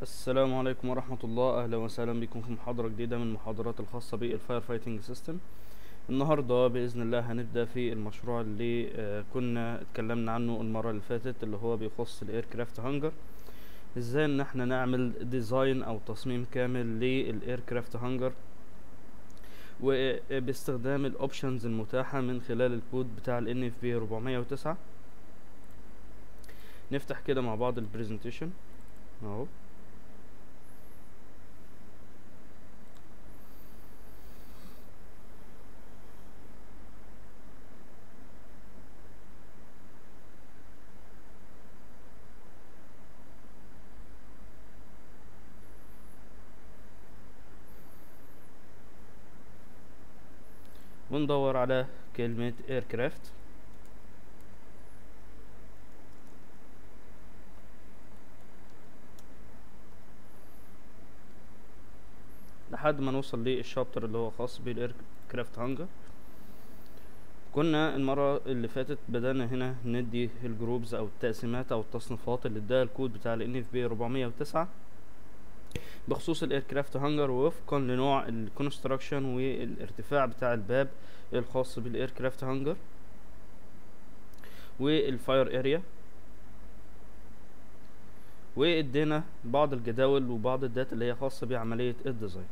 السلام عليكم ورحمة الله أهلا وسهلا بكم في محاضرة جديدة من المحاضرات الخاصة بالفاير فايتنج سيستم النهاردة بإذن الله هنبدأ في المشروع اللي آه، كنا اتكلمنا عنه المرة اللي فاتت اللي هو بيخص الايركرافت هانجر ازاي ان احنا نعمل ديزاين او تصميم كامل للايركرافت هانجر وباستخدام الاوبشنز المتاحة من خلال الكود بتاع ال NFV 409 نفتح كده مع بعض البرزنتيشن اهو وندور على كلمة aircraft لحد ما نوصل للشابتر اللي هو خاص بالايركرافت هانجر كنا المرة اللي فاتت بدأنا هنا ندي الجروبز او التقسيمات او التصنيفات اللي اداها الكود بتاع ال NFB 409 بخصوص الايركرافت هانجر وفقا لنوع الكونستراكشن والارتفاع بتاع الباب الخاص بالايركرافت هانجر والفاير اريا وادينا بعض الجداول وبعض الداتا اللي هي خاصة بعملية الديزاين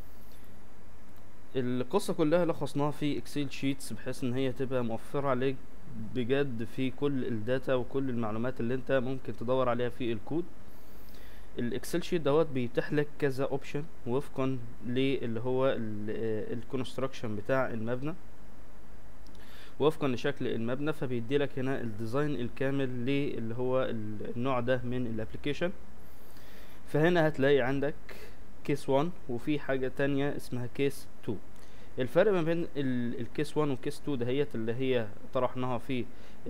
القصة كلها لخصناها في اكسل شيتس بحيث ان هي تبقى موفرة عليك بجد في كل الداتا وكل المعلومات اللي انت ممكن تدور عليها في الكود الاكسل شيت دوت بيتيح لك كذا اوبشن وفقا للي هو الكونستراكشن بتاع المبنى وفقا لشكل المبنى فبيدي لك هنا الديزاين الكامل للي هو النوع ده من الابلكيشن فهنا هتلاقي عندك كيس 1 وفي حاجة تانية اسمها كيس 2 الفرق ما بين الكيس 1 وكيس 2 دهيت اللي هي طرحناها في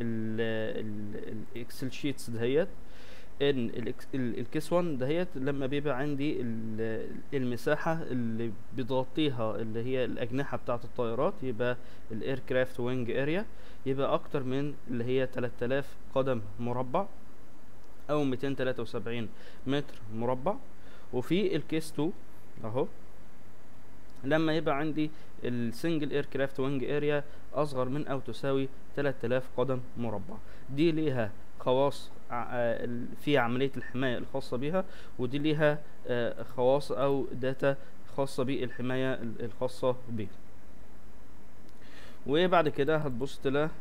الاكسل شيتس دهيت ان الكيس 1 دهيت لما بيبقى عندي المساحة اللي بتغطيها اللي هي الأجنحة بتاعة الطائرات يبقى الايركرافت وينج اريا يبقى أكتر من اللي هي 3000 قدم مربع أو 273 متر مربع وفي الكيس 2 أهو لما يبقى عندي السنجل ايركرافت وينج اريا أصغر من أو تساوي 3000 قدم مربع دي ليها خواص في عملية الحماية الخاصة بها ودي ليها خواص أو داتا خاصة بالحماية الخاصة بيه وبعد كده هتبص تلاقي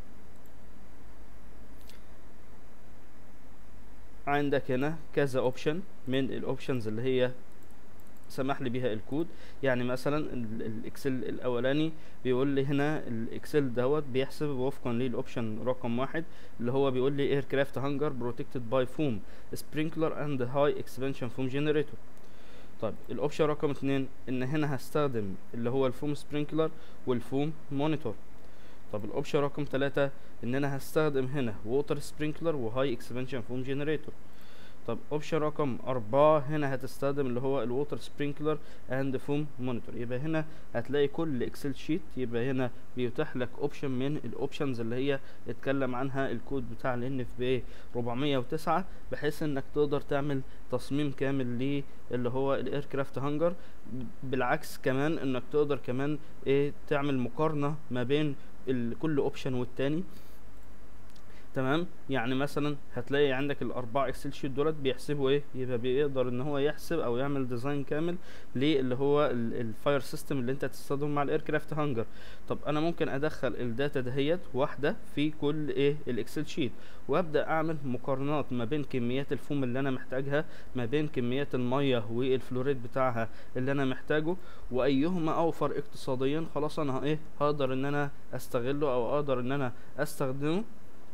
عندك هنا كذا اوبشن من الاوبشنز اللي هي سمح لي بيها الكود يعني مثلا الاكسل الاولاني بيقول لي هنا الاكسل دوت بيحسب وفقا للاوبشن رقم واحد اللي هو بيقول لي ايركرافت هانجر بروتكتد باي فوم سبرينكلر اند هاي اكسبانشن فوم جنريتور طيب الاوبشن رقم اتنين ان هنا هستخدم اللي هو الفوم سبرينكلر والفوم مونيتور طب الاوبشن رقم تلاتة ان انا هستخدم هنا ووتر سبرينكلر وهاي اكسبانشن فوم جنريتور طب اوبشن رقم أربعة هنا هتستخدم اللي هو الووتر سبرينكلر اند فوم مونيتور يبقى هنا هتلاقي كل اكسل شيت يبقى هنا بيتاح لك اوبشن من الاوبشنز اللي هي اتكلم عنها الكود بتاع ال NFPA 409 بحيث انك تقدر تعمل تصميم كامل اللي هو الايركرافت هانجر بالعكس كمان انك تقدر كمان ايه تعمل مقارنة ما بين كل اوبشن والتاني تمام يعني مثلا هتلاقي عندك الاربع اكسل شيت دولت بيحسبوا ايه يبقى بيقدر ان هو يحسب او يعمل ديزاين كامل للي هو الفاير سيستم اللي انت هتستخدمه مع الايركرافت هانجر طب انا ممكن ادخل الداتا دهيت واحده في كل ايه الاكسل شيت وابدا اعمل مقارنات ما بين كميات الفوم اللي انا محتاجها ما بين كميات الميه والفلوريد بتاعها اللي انا محتاجه وايهما اوفر اقتصاديا خلاص انا ايه هقدر ان انا استغله او اقدر ان انا استخدمه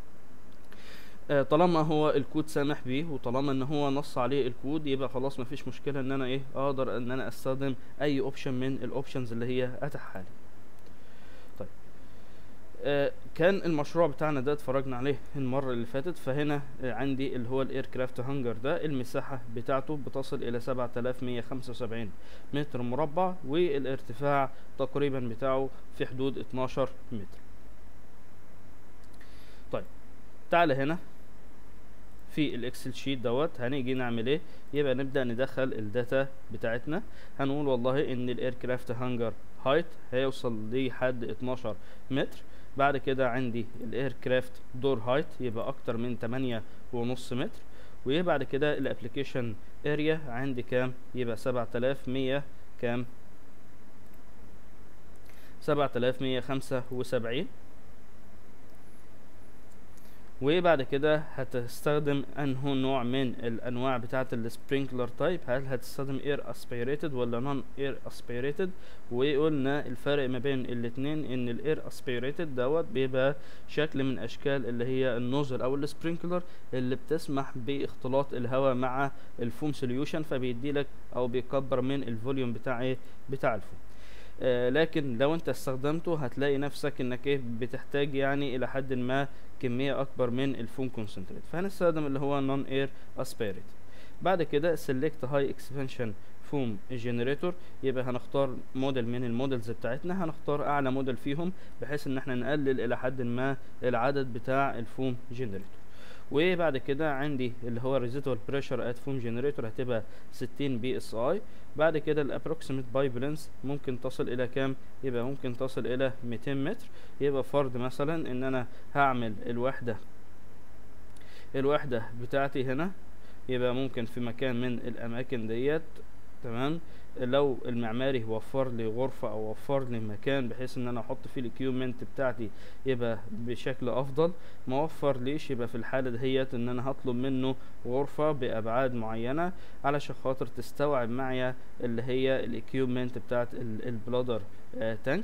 طالما هو الكود سامح بيه وطالما ان هو نص عليه الكود يبقى خلاص مفيش مشكله ان انا ايه اقدر ان انا استخدم اي اوبشن من الاوبشنز اللي هي اتاحها لي طيب آه كان المشروع بتاعنا ده اتفرجنا عليه المره اللي فاتت فهنا آه عندي اللي هو الايركرافت هانجر ده المساحه بتاعته بتصل الى 7175 متر مربع والارتفاع تقريبا بتاعه في حدود 12 متر طيب تعال هنا في الاكسل شيت دوت هنيجي نعمل ايه يبقى نبدا ندخل الداتا بتاعتنا هنقول والله ان الايركرافت هانجر هايت هيوصل لحد 12 متر بعد كده عندي الايركرافت دور هايت يبقى اكتر من 8 ونص متر وبعد كده الابلكيشن اريا عندي كام يبقى 7100 كام 7175 وبعد كده هتستخدم انه نوع من الانواع بتاعه السبرينكلر تايب هل هتستخدم اير اسبيريتد ولا نون اير اسبيريتد وقلنا الفرق ما بين الاتنين ان الاير اسبيريتد دوت بيبقى شكل من اشكال اللي هي النوزل او السبرينكلر اللي بتسمح باختلاط الهواء مع الفوم سوليوشن فبيدي لك او بيكبر من الفوليوم بتاع ايه بتاع الفوم آه لكن لو انت استخدمته هتلاقي نفسك انك ايه بتحتاج يعني الى حد ما كمية اكبر من الفوم كونسنتريت فهنستخدم اللي هو نون اير اسبيريت بعد كده سيلكت هاي اكسبانشن فوم جنريتور يبقى هنختار موديل من الموديلز بتاعتنا هنختار اعلى موديل فيهم بحيث ان احنا نقلل الى حد ما العدد بتاع الفوم جنريتور وبعد كده عندي اللي هو ريزيدوال بريشر ات فوم جنريتور هتبقى 60 بي اس اي بعد كده الابروكسيميت بايبلنس ممكن تصل الى كام يبقى ممكن تصل الى 200 متر يبقى فرض مثلا ان انا هعمل الوحده الوحده بتاعتي هنا يبقى ممكن في مكان من الاماكن ديت تمام لو المعماري وفر لي غرفة او وفر لي مكان بحيث ان انا احط فيه الاكيومنت بتاعتي يبقى بشكل افضل ما وفر ليش يبقى في الحالة دهيت ان انا هطلب منه غرفة بابعاد معينة علشان خاطر تستوعب معايا اللي هي الاكيومنت بتاعت البلادر آه تانك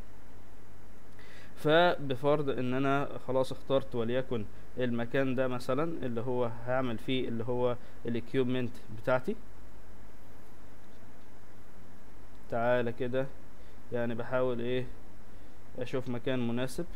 فبفرض ان انا خلاص اخترت وليكن المكان ده مثلا اللي هو هعمل فيه اللي هو الاكيومنت بتاعتي تعالى كده يعني بحاول ايه اشوف مكان مناسب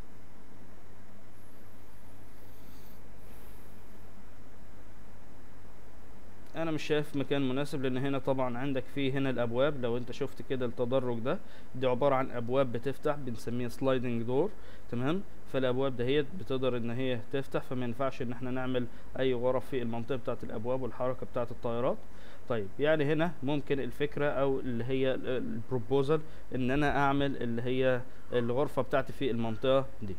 انا مش شايف مكان مناسب لان هنا طبعا عندك فيه هنا الابواب لو انت شفت كده التدرج ده دي عبارة عن ابواب بتفتح بنسميها سلايدنج دور تمام فالابواب دهيت بتقدر ان هي تفتح فما ينفعش ان احنا نعمل اي غرف في المنطقة بتاعة الابواب والحركة بتاعة الطائرات طيب يعني هنا ممكن الفكرة او اللي هي البروبوزل ان انا اعمل اللي هي الغرفة بتاعتي في المنطقة دي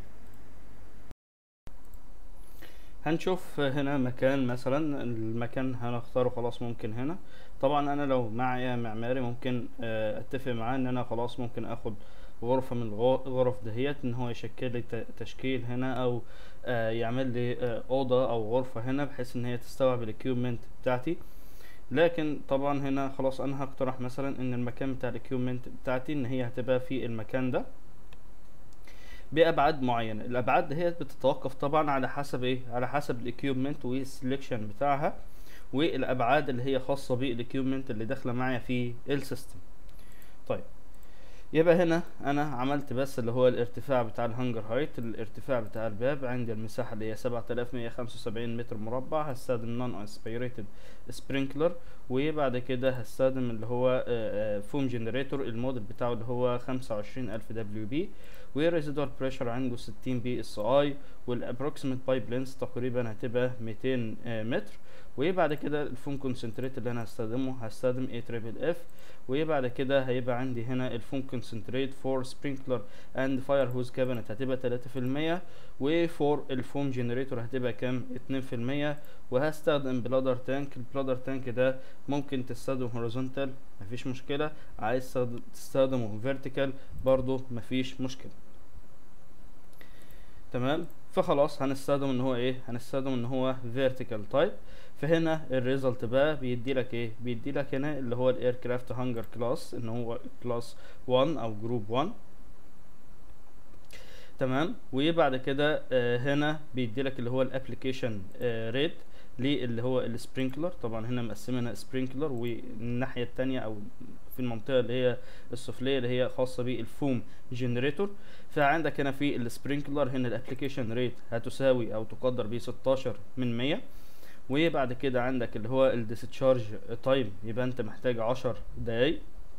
هنشوف هنا مكان مثلا المكان هنختاره خلاص ممكن هنا طبعا انا لو معايا معماري ممكن اتفق معاه ان انا خلاص ممكن اخد غرفة من الغرف دهيت ان هو يشكل لي تشكيل هنا او يعمل لي اوضة او غرفة هنا بحيث ان هي تستوعب الاكيومنت بتاعتي لكن طبعا هنا خلاص انا هقترح مثلا ان المكان بتاع الاكيومنت بتاعتي ان هي هتبقى في المكان ده بابعاد معينه الابعاد دهيت بتتوقف طبعا على حسب ايه على حسب الاكيوبمنت والسلكشن بتاعها والابعاد اللي هي خاصه بالاكيوبمنت اللي داخله معايا في السيستم طيب يبقى هنا انا عملت بس اللي هو الارتفاع بتاع الهانجر هايت الارتفاع بتاع الباب عندي المساحه اللي هي 7175 متر مربع هستخدم نون اسبيريتد سبرينكلر وبعد كده هستخدم اللي هو فوم جنريتور الموديل بتاعه اللي هو 25000 دبليو بي والريزيدوال بريشر عنده 60 بي اس اي والابروكسيميت بايب لينس تقريبا هتبقى 200 متر وبعد كده الفوم كونسنتريت اللي انا هستخدمه هستخدم اي تريبل اف وبعد كده هيبقى عندي هنا الفوم كونسنتريت فور سبرينكلر اند فاير هوز كابينت هتبقى 3% وفور الفوم جنريتور هتبقى كام 2% وهستخدم بلادر تانك البلادر تانك ده ممكن تستخدم هوريزونتال مفيش مشكله عايز تستخدمه فيرتيكال برضو مفيش مشكله تمام فخلاص هنستخدم ان هو ايه هنستخدم ان هو فيرتيكال تايب فهنا الريزلت بقى بيدي لك ايه بيدي لك هنا اللي هو الايركرافت هانجر كلاس ان هو كلاس 1 او جروب 1 تمام وبعد كده آه هنا بيدي لك اللي هو الابلكيشن آه ريت للي هو السبرينكلر طبعا هنا مقسمينها سبرينكلر والناحيه التانية او في المنطقه اللي هي السفليه اللي هي خاصه بالفوم جنريتور فعندك هنا في السبرينكلر هنا الابلكيشن ريت هتساوي او تقدر ب 16 من 100 وبعد كده عندك اللي هو الديسشارج تايم يبقى انت محتاج 10 دقايق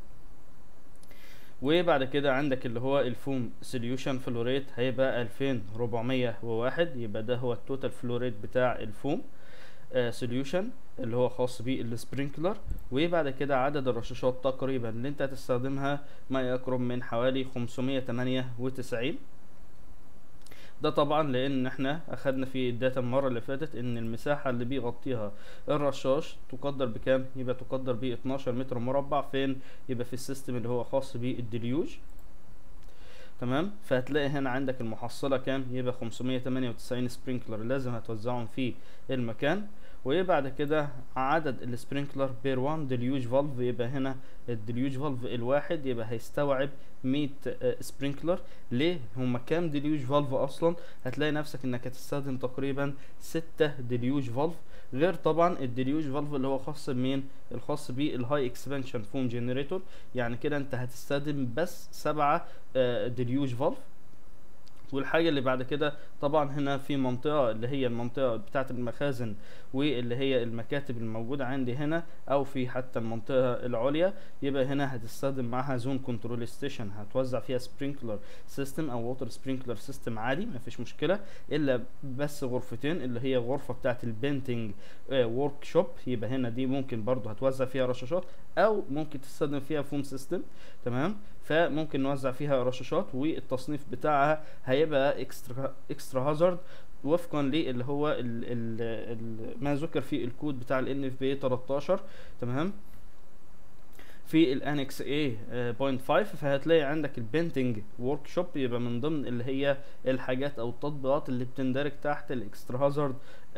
وبعد كده عندك اللي هو الفوم سوليوشن فلوريت هيبقى 2401 يبقى ده هو التوتال فلوريت بتاع الفوم سوليوشن اللي هو خاص بالسبرينكلر وبعد كده عدد الرشاشات تقريبا اللي انت هتستخدمها ما يقرب من حوالي 598 ده طبعا لان احنا اخدنا في الداتا المره اللي فاتت ان المساحه اللي بيغطيها الرشاش تقدر بكام يبقى تقدر ب 12 متر مربع فين يبقى في السيستم اللي هو خاص بالديليوج تمام فهتلاقي هنا عندك المحصله كام يبقى 598 سبرينكلر لازم هتوزعهم في المكان وبعد كده عدد السبرينكلر بير 1 ديليوج فالف يبقى هنا الديليوج فالف الواحد يبقى هيستوعب 100 سبرينكلر ليه هما كام ديليوج فالف اصلا هتلاقي نفسك انك هتستخدم تقريبا 6 ديليوج فالف غير طبعا الديليوج فالف اللي هو خاص بمين الخاص بالهاي اكسبانشن فوم جنريتور يعني كده انت هتستخدم بس 7 ديليوج فالف والحاجه اللي بعد كده طبعا هنا في منطقه اللي هي المنطقه بتاعه المخازن واللي هي المكاتب الموجوده عندي هنا او في حتى المنطقه العليا يبقى هنا هتستخدم معاها زون كنترول ستيشن هتوزع فيها سبرينكلر سيستم او ووتر سبرينكلر سيستم عادي مفيش مشكله الا بس غرفتين اللي هي غرفه بتاعه البينتنج ورك شوب يبقى هنا دي ممكن برضو هتوزع فيها رشاشات او ممكن تستخدم فيها فوم سيستم تمام فممكن نوزع فيها رشاشات والتصنيف بتاعها هيبقى اكسترا اكسترا هازارد وفقا للي هو ال ال ال ما ذكر في الكود بتاع ال NFPA 13 تمام في الانكس A بوينت 5 فهتلاقي عندك البينتنج ورك شوب يبقى من ضمن اللي هي الحاجات او التطبيقات اللي بتندرج تحت الاكسترا هازارد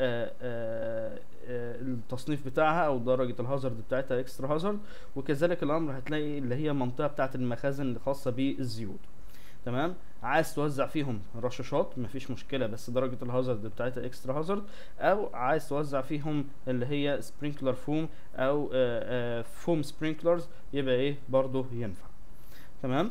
التصنيف بتاعها او درجه الهازارد بتاعتها اكسترا هازارد وكذلك الامر هتلاقي اللي هي المنطقه بتاعه المخازن الخاصه بالزيوت تمام عايز توزع فيهم رشاشات مفيش مشكله بس درجه الهازارد بتاعتها اكسترا هازارد او عايز توزع فيهم اللي هي سبرينكلر فوم او فوم سبرينكلرز يبقى ايه برضو ينفع تمام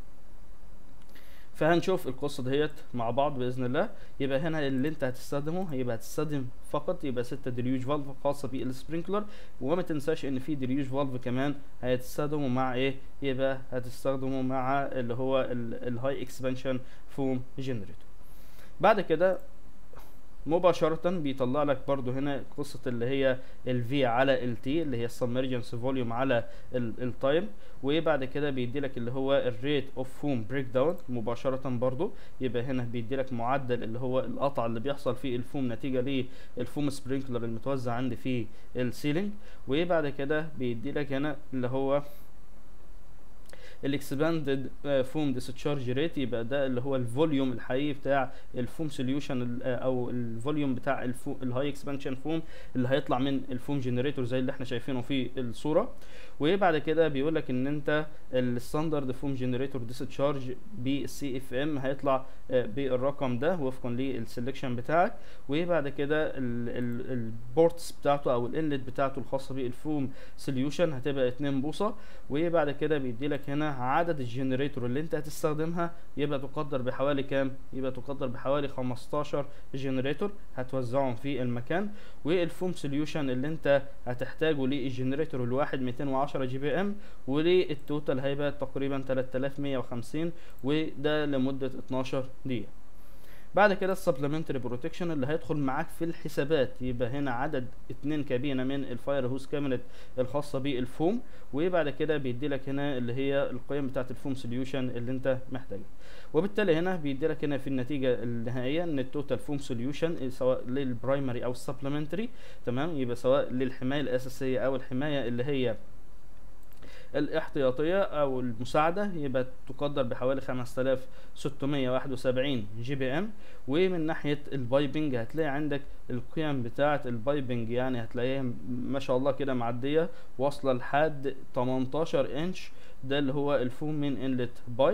فهنشوف القصه دهيت مع بعض باذن الله يبقى هنا اللي انت هتستخدمه يبقى هتستخدم فقط يبقى 6 ديليوج فالف خاصه بالسبرينكلر وما تنساش ان في ديليوج فالف كمان هتستخدمه مع ايه يبقى هتستخدمه مع اللي هو الهاي اكسبانشن فوم جنريتور بعد كده مباشرة بيطلع لك برضو هنا قصة اللي هي ال V على ال T اللي هي السبمرجنس فوليوم على التايم وبعد كده بيدي لك اللي هو الريت اوف فوم بريك داون مباشرة برضو يبقى هنا بيدي لك معدل اللي هو القطع اللي بيحصل في الفوم نتيجة للفوم سبرينكلر المتوزع عندي في السيلينج وبعد كده بيدي لك هنا اللي هو الاكسباندد فوم ديسشارج ريت يبقى ده اللي هو الفوليوم الحقيقي بتاع الفوم سوليوشن او الفوليوم بتاع الهاي اكسبانشن فوم اللي هيطلع من الفوم جنريتور زي اللي احنا شايفينه في الصوره وبعد كده بيقول لك ان انت الستاندرد فوم جنريتور ديسشارج بالسي اف ام هيطلع بالرقم ده وفقا للسلكشن بتاعك وبعد كده البورتس بتاعته او الانلت بتاعته الخاصه بالفوم سوليوشن هتبقى 2 بوصه وبعد كده بيدي لك هنا عدد الجنريتور اللي انت هتستخدمها يبقى تقدر بحوالي كام يبقى تقدر بحوالي 15 جنريتور هتوزعهم في المكان والفوم سوليوشن اللي انت هتحتاجه للجنريتور الواحد 210 جي بي ام وللتوتال هيبقى تقريبا 3150 وده لمده 12 دقيقه بعد كده السبلمنتري بروتكشن اللي هيدخل معاك في الحسابات يبقى هنا عدد اتنين كابينة من الفاير هوس كاميرت الخاصة بالفوم وبعد كده بيدي لك هنا اللي هي القيم بتاعة الفوم سوليوشن اللي انت محتاجها وبالتالي هنا بيدي لك هنا في النتيجة النهائية ان التوتال فوم سوليوشن سواء للبرايمري او السبلمنتري تمام يبقى سواء للحماية الاساسية او الحماية اللي هي الاحتياطية أو المساعدة يبقى تقدر بحوالي 5671 جي بي ام ومن ناحية البايبنج هتلاقي عندك القيم بتاعة البايبنج يعني هتلاقيها ما شاء الله كده معدية واصلة لحد 18 انش ده اللي هو الفوم من انلت بايب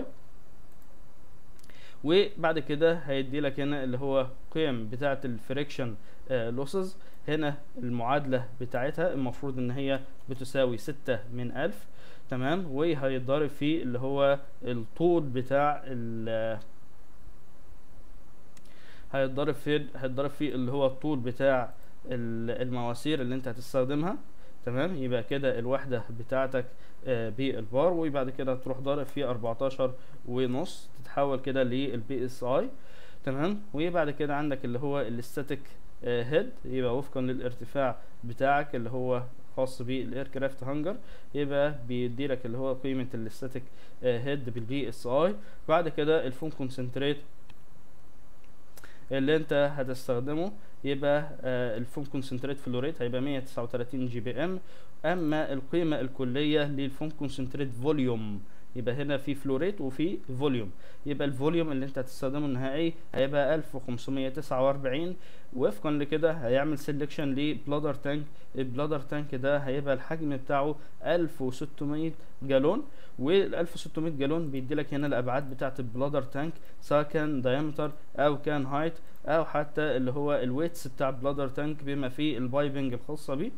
وبعد كده هيدي لك هنا اللي هو قيم بتاعة الفريكشن لوسز هنا المعادلة بتاعتها المفروض ان هي بتساوي ستة من الف تمام وهيتضرب فيه اللي هو الطول بتاع ال هيتضرب فيه هيتضرب فيه اللي هو الطول بتاع المواسير اللي انت هتستخدمها تمام يبقى كده الوحدة بتاعتك آه بالبار وبعد كده تروح ضارب فيه 14 ونص تتحول كده للبي اس اي تمام وبعد كده عندك اللي هو الاستاتيك هيد يبقى وفقا للارتفاع بتاعك اللي هو خاص بالايركرافت هانجر يبقى بيديلك اللي هو قيمه الاستاتيك هيد بالبي اس اي بعد كده الفوم كونسنتريت اللي انت هتستخدمه يبقى آه الفوم كونسنتريت فلوريت هيبقى 139 جي بي ام اما القيمه الكليه للفوم كونسنتريت فوليوم يبقى هنا في فلوريت وفي فوليوم يبقى الفوليوم اللي انت هتستخدمه النهائي هيبقى 1549 وفقا لكده هيعمل سيلكشن لبلادر تانك البلادر تانك ده هيبقى الحجم بتاعه 1600 جالون وال 1600 جالون بيدي لك هنا الابعاد بتاعه البلادر تانك سواء كان دايمتر او كان هايت او حتى اللي هو الويتس بتاع البلادر تانك بما فيه البايبنج الخاصه بيه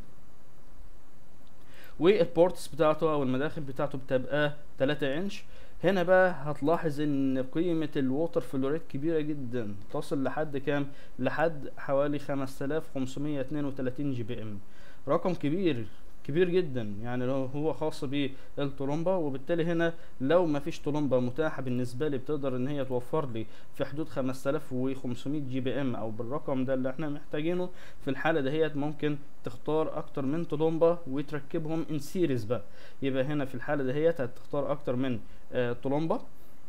والبورتس بتاعته او المداخل بتاعته بتبقى 3 انش هنا بقى هتلاحظ ان قيمة الووتر فلوريت كبيرة جدا تصل لحد كام لحد حوالي 5532 جي بي ام رقم كبير كبير جدا يعني هو خاص بالطلمبة وبالتالي هنا لو ما فيش طلمبة متاحة بالنسبة لي بتقدر ان هي توفر لي في حدود 5500 جي بي ام او بالرقم ده اللي احنا محتاجينه في الحالة دهيت ممكن تختار اكتر من طلمبة وتركبهم ان سيريز بقى يبقى هنا في الحالة دهيت هتختار اكتر من آه طلمبة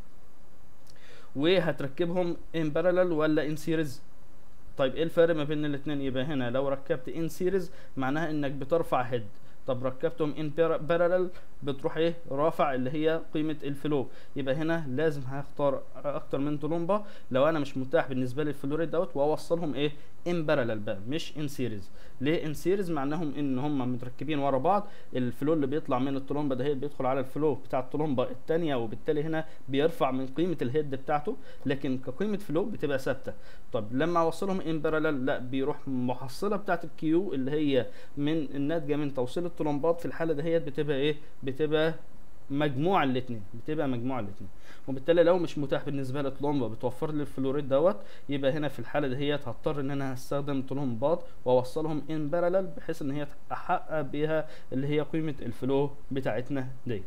وهتركبهم ان بارلل ولا ان سيريز طيب ايه الفرق ما بين الاثنين يبقى هنا لو ركبت ان سيريز معناها انك بترفع هيد طب ركبتهم ان بارلل بتروح ايه رافع اللي هي قيمه الفلو يبقى هنا لازم هختار اكتر من طلمبه لو انا مش متاح بالنسبه لي الفلوريت دوت واوصلهم ايه ان بارلل بقى مش ان سيريز ليه ان سيريز معناهم ان هم متركبين ورا بعض الفلو اللي بيطلع من الطلمبه ده هي بيدخل على الفلو بتاع الطلمبه الثانيه وبالتالي هنا بيرفع من قيمه الهيد بتاعته لكن كقيمه فلو بتبقى ثابته طب لما اوصلهم ان بارلل لا بيروح محصله بتاعه الكيو اللي هي من الناتجه من توصيل الطلمبات في الحاله دهيت بتبقى ايه بتبقى مجموع الاثنين بتبقى مجموع الاثنين وبالتالي لو مش متاح بالنسبه لي طلمبه بتوفر لي الفلوريد دوت يبقى هنا في الحاله دهيت هضطر ان انا هستخدم طلمبات واوصلهم ان بارلل بحيث ان هي احقق بيها اللي هي قيمه الفلو بتاعتنا دي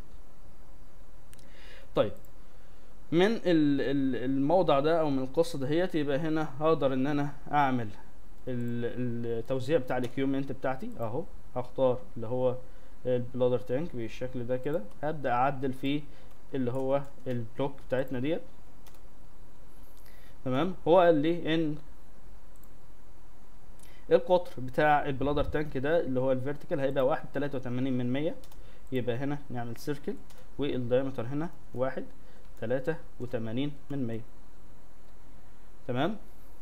طيب من الموضع ده او من القصه دهيت يبقى هنا هقدر ان انا اعمل التوزيع بتاع الكيومنت بتاعتي اهو هختار اللي هو البلادر تانك بالشكل ده كده هبدا اعدل فيه اللي هو البلوك بتاعتنا ديت تمام هو قال لي ان القطر بتاع البلادر تانك ده اللي هو الفيرتيكال هيبقى واحد تلاتة وتمانين من مية يبقى هنا نعمل سيركل والدايمتر هنا واحد تلاتة وتمانين من مية تمام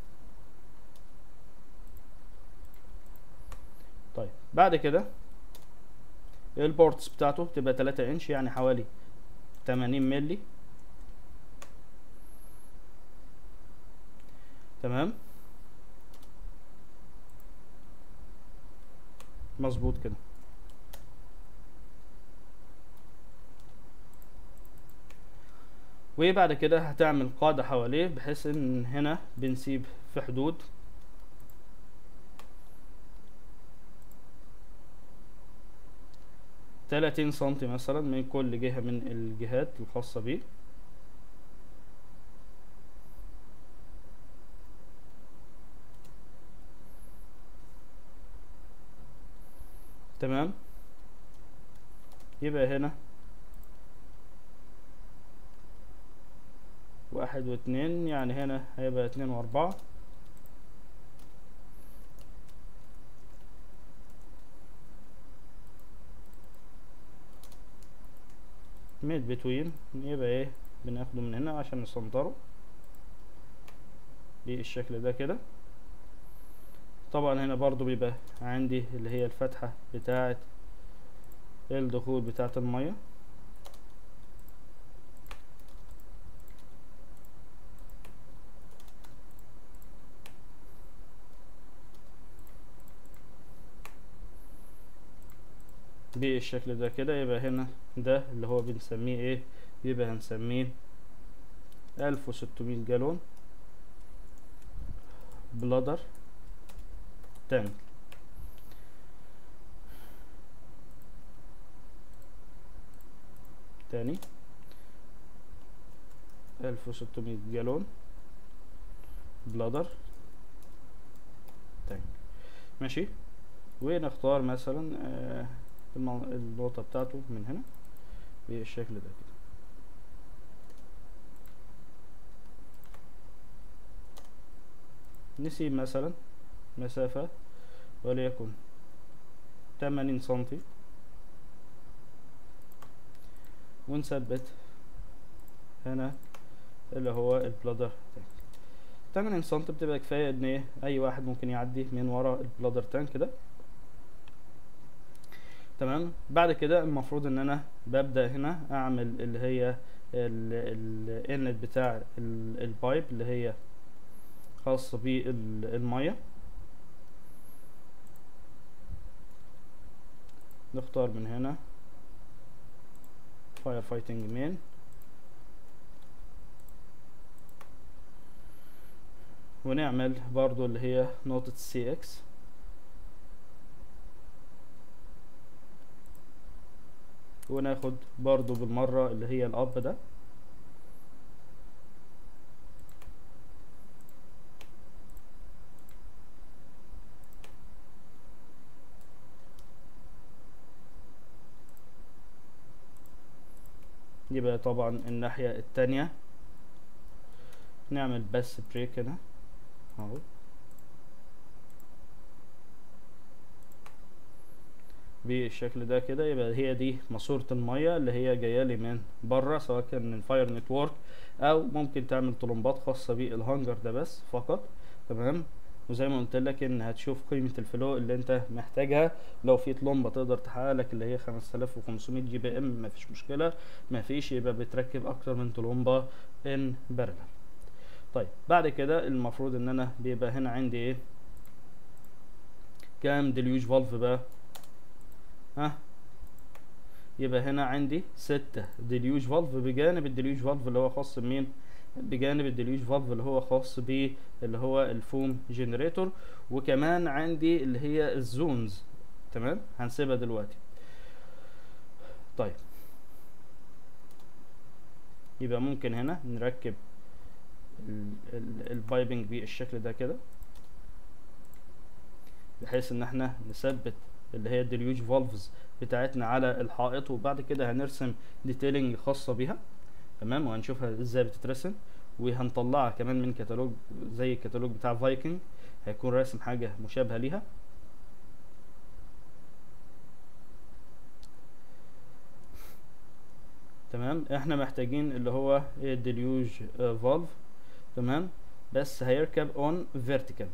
طيب بعد كده البورتس بتاعته تبقى 3 انش يعني حوالي 80 ملي تمام مظبوط كده وبعد كده هتعمل قاعدة حواليه بحيث ان هنا بنسيب في حدود تلاتين سنتي مثلا من كل جهة من الجهات الخاصة بيه تمام يبقى هنا واحد واتنين يعني هنا هيبقى اتنين واربعة ميد بتوين يبقى ايه بناخده من هنا عشان نسنطره بالشكل ده كده طبعا هنا برضو بيبقى عندي اللي هي الفتحة بتاعة الدخول بتاعة المية بالشكل ده كده يبقى هنا ده اللي هو بنسميه ايه يبقى هنسميه ألف وستمية جالون بلادر تانك تاني ألف وستمية جالون بلادر تانك ماشي ونختار مثلا آه المو- النقطة بتاعته من هنا بالشكل ده كده نسيب مثلا مسافة وليكن تمانين سنتي ونثبت هنا اللي هو البلادر تانك 80 سم بتبقى كفاية ان ايه اي واحد ممكن يعدي من ورا البلادر تانك ده تمام بعد كده المفروض ان انا ببدأ هنا اعمل اللي هي الانت بتاع ال- البايب اللي هي خاصة بالمية نختار من هنا فاير فايتنج مين ونعمل برضو اللي هي نقطة سي اكس وناخد برضو بالمرة اللي هي الاب ده يبقى طبعا الناحية التانية نعمل بس بريك هنا اهو بالشكل ده كده يبقى هي دي ماسورة المية اللي هي جاية لي من بره سواء كان من فاير نتورك او ممكن تعمل طلمبات خاصة بالهانجر ده بس فقط تمام وزي ما قلت لك ان هتشوف قيمة الفلو اللي انت محتاجها لو في طلمبة تقدر تحقق لك اللي هي 5500 جي بي ام مفيش مشكلة مفيش يبقى بتركب اكتر من طلمبة ان بارلل طيب بعد كده المفروض ان انا بيبقى هنا عندي ايه كام ديليوج فالف بقى ها يبقى هنا عندي ستة ديليوج فالف بجانب الديليوج فالف اللي هو خاص بمين بجانب الديليوج فالف اللي هو خاص ب اللي هو الفوم جنريتور وكمان عندي اللي هي الزونز تمام هنسيبها دلوقتي طيب يبقى ممكن هنا نركب البايبنج بالشكل ده كده بحيث ان احنا نثبت اللي هي الديليوج فالفز بتاعتنا على الحائط وبعد كده هنرسم ديتيلنج خاصة بيها تمام وهنشوفها ازاي بتترسم وهنطلعها كمان من كتالوج زي الكتالوج بتاع فايكنج هيكون راسم حاجة مشابهة ليها تمام احنا محتاجين اللي هو الديليوج فالف تمام بس هيركب اون فيرتيكال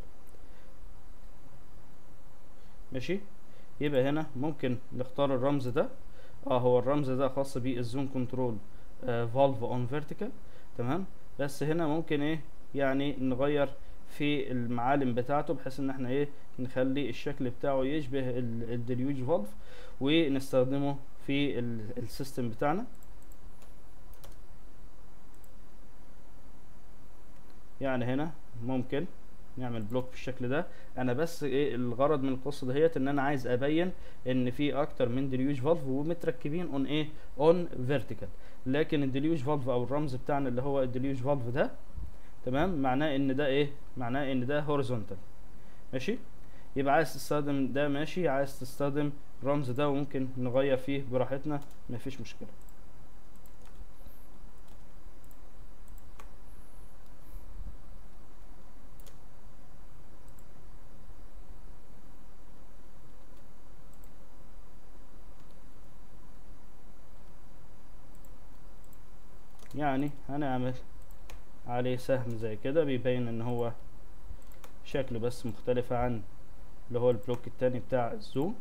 ماشي يبقى هنا ممكن نختار الرمز ده اه هو الرمز ده خاص بالزون كنترول فالف اون فيرتيكال تمام بس هنا ممكن ايه يعني نغير في المعالم بتاعته بحيث ان احنا ايه نخلي الشكل بتاعه يشبه الديليوج فالف ونستخدمه في السيستم بتاعنا يعني هنا ممكن نعمل بلوك بالشكل ده انا بس ايه الغرض من القصه دهيت ان انا عايز ابين ان في اكتر من ديليوج فالف ومتركبين اون ايه اون فيرتيكال لكن الديليوج فالف او الرمز بتاعنا اللي هو الديليوج فالف ده تمام معناه ان ده ايه معناه ان ده هوريزونتال ماشي يبقى عايز تستخدم ده ماشي عايز تستخدم الرمز ده وممكن نغير فيه براحتنا مفيش مشكله يعني هنعمل عليه سهم زي كده بيبين ان هو شكله بس مختلف عن اللي هو البلوك التاني بتاع الزوم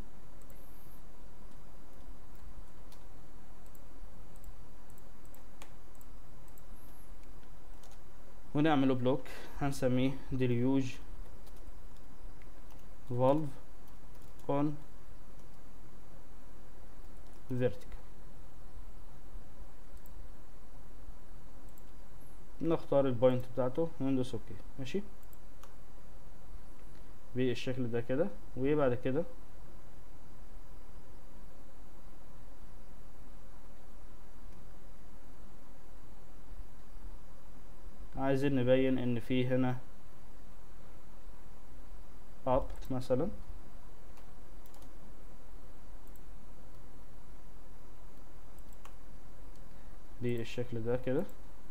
ونعمله بلوك هنسميه ديليوج فالف اون vertical نختار البوينت بتاعته وندوس اوكي ماشي بالشكل ده كده وبعد كده عايزين نبين ان في هنا اب مثلا بالشكل ده كده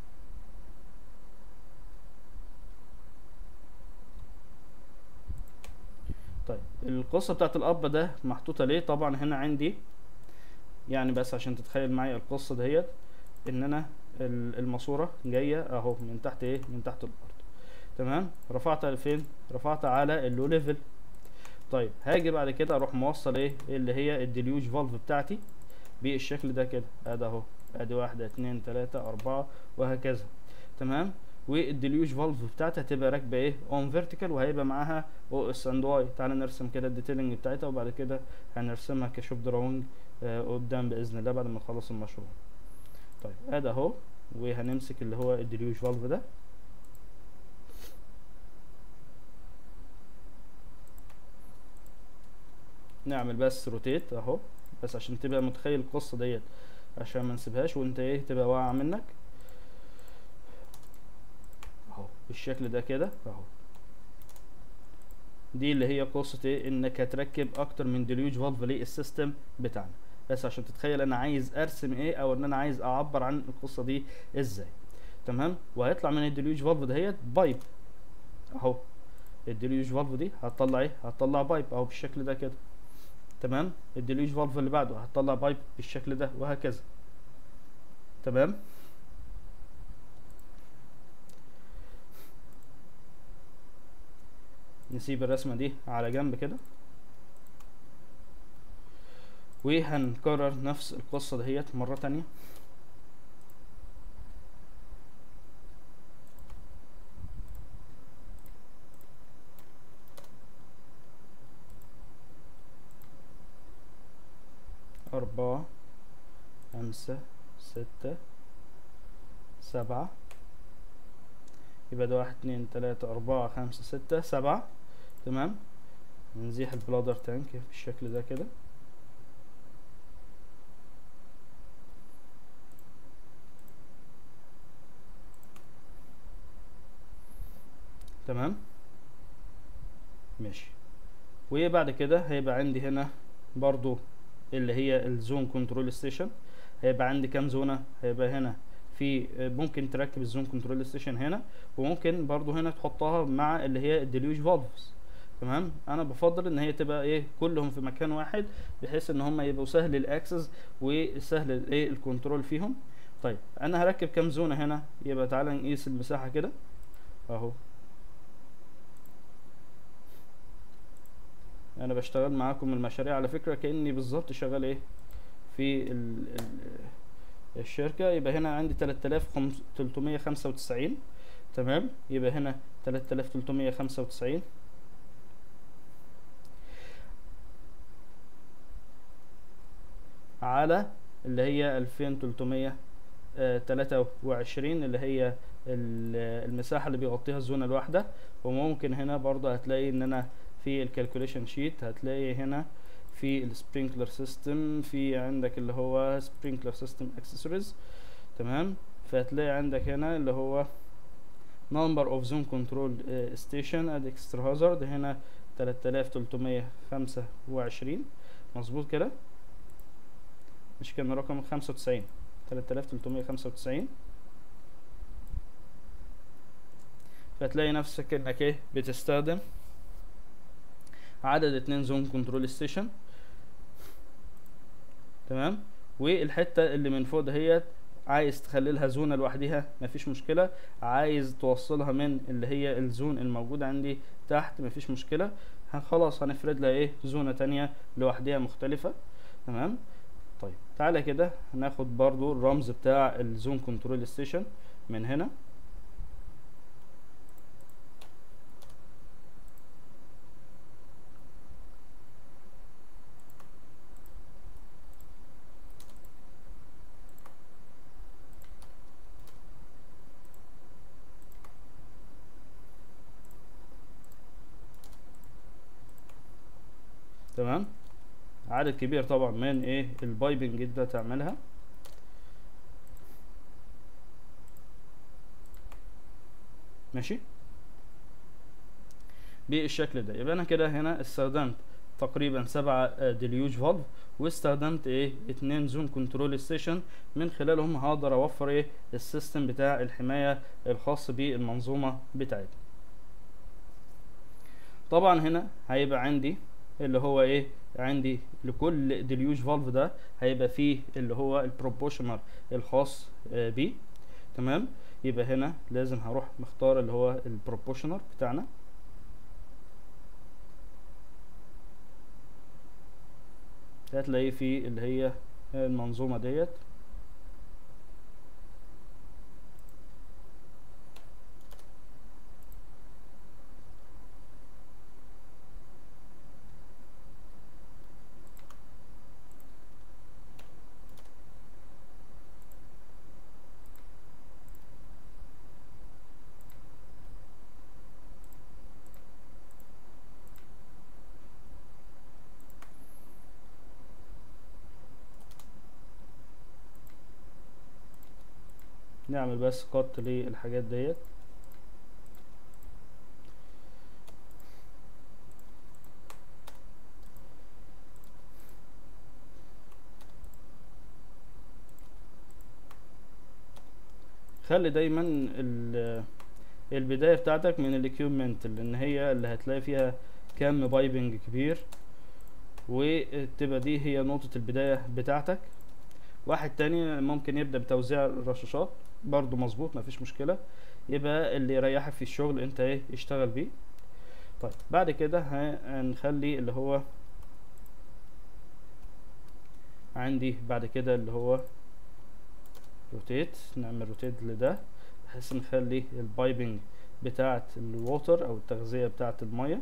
طيب القصة بتاعت الأب ده محطوطة ليه طبعا هنا عندي يعني بس عشان تتخيل معايا القصة دهيت إن أنا ال- الماسورة جاية أهو من تحت إيه من تحت الأرض تمام رفعتها لفين رفعتها على اللو ليفل طيب هاجي بعد كده أروح موصل إيه اللي هي الديليوج فالف بتاعتي بالشكل ده كده ادي اهو ادي واحدة اتنين تلاتة اربعة وهكذا تمام والديليوج فالف بتاعتها هتبقى راكبه ايه اون فيرتيكال وهيبقى معاها او اس اند واي تعالى نرسم كده الديتيلنج بتاعتها وبعد كده هنرسمها كشوب دراونج آه قدام باذن الله بعد ما نخلص المشروع طيب ادي اهو وهنمسك اللي هو الديليوج فالف ده نعمل بس روتيت اهو بس عشان تبقى متخيل القصه ديت عشان ما نسيبهاش وانت ايه تبقى واقعه منك اهو بالشكل ده كده اهو دي اللي هي قصه ايه انك هتركب اكتر من ديليوج فالف للسيستم بتاعنا بس عشان تتخيل انا عايز ارسم ايه او ان انا عايز اعبر عن القصه دي ازاي تمام وهيطلع من الديليوج فالف دهيت بايب اهو الديليوج فالف دي هتطلع ايه هتطلع بايب اهو بالشكل ده كده تمام الديليوج فالف اللي بعده هتطلع بايب بالشكل ده وهكذا تمام نسيب الرسمة دي على جنب كده وهنكرر نفس القصة دهيت مرة تانية أربعة خمسة ستة سبعة يبقى ده واحد اتنين تلاتة أربعة خمسة ستة سبعة تمام نزيح البلادر تانك بالشكل ده كده تمام ماشي وبعد كده هيبقى عندي هنا برضو اللي هي الزون كنترول ستيشن هيبقى عندي كام زونه هيبقى هنا في ممكن تركب الزون كنترول ستيشن هنا وممكن برضو هنا تحطها مع اللي هي الديليوج فالفز تمام انا بفضل ان هي تبقى ايه كلهم في مكان واحد بحيث ان هم يبقوا سهل الاكسس وسهل الايه الكنترول فيهم طيب انا هركب كام زونه هنا يبقى تعالى نقيس المساحه كده اهو انا بشتغل معاكم المشاريع على فكره كاني بالظبط شغال ايه في ال ال الشركه يبقى هنا عندي 3395 تمام يبقى هنا 3395 على اللي هي 2323 اللي هي المساحة اللي بيغطيها الزونة الواحدة وممكن هنا برضه هتلاقي ان انا في الكالكوليشن شيت هتلاقي هنا في السبرينكلر سيستم في عندك اللي هو سبرينكلر سيستم اكسسوارز تمام فهتلاقي عندك هنا اللي هو number of zone control uh, station at extra hazard هنا 3325 مظبوط كده مش كان رقم 95 3395 فتلاقي نفسك انك ايه بتستخدم عدد اتنين زون كنترول ستيشن تمام والحته اللي من فوق دهيت عايز تخلي لها زونه لوحدها مفيش مشكله عايز توصلها من اللي هي الزون الموجود عندي تحت مفيش مشكله خلاص هنفرد لها ايه زونه تانية لوحدها مختلفه تمام طيب تعالى كده هناخد برضو الرمز بتاع الزون كنترول ستيشن من هنا تمام عدد كبير طبعا من ايه البايبنج ده تعملها ماشي بالشكل ده يبقى انا كده هنا استخدمت تقريبا سبعة ديليوج فالف واستخدمت ايه اتنين زون كنترول ستيشن من خلالهم هقدر اوفر ايه السيستم بتاع الحماية الخاص بالمنظومة بتاعتي طبعا هنا هيبقى عندي اللي هو ايه عندي لكل ديليوج فالف ده هيبقى فيه اللي هو البروبوشنال الخاص آه بيه تمام يبقى هنا لازم هروح مختار اللي هو البروبوشنال بتاعنا هتلاقيه في اللي هي المنظومة ديت نعمل بس قط للحاجات ديت خلي دايما البداية بتاعتك من الاكيوبمنت لان هي اللي هتلاقي فيها كم بايبنج كبير وتبقى دي هي نقطة البداية بتاعتك واحد تاني ممكن يبدأ بتوزيع الرشاشات برضو مظبوط مفيش مشكلة يبقى اللي يريحك في الشغل انت ايه اشتغل بيه طيب بعد كده هنخلي اللي هو عندي بعد كده اللي هو روتيت نعمل روتيت لده بحيث نخلي البايبنج بتاعة الووتر او التغذية بتاعة المية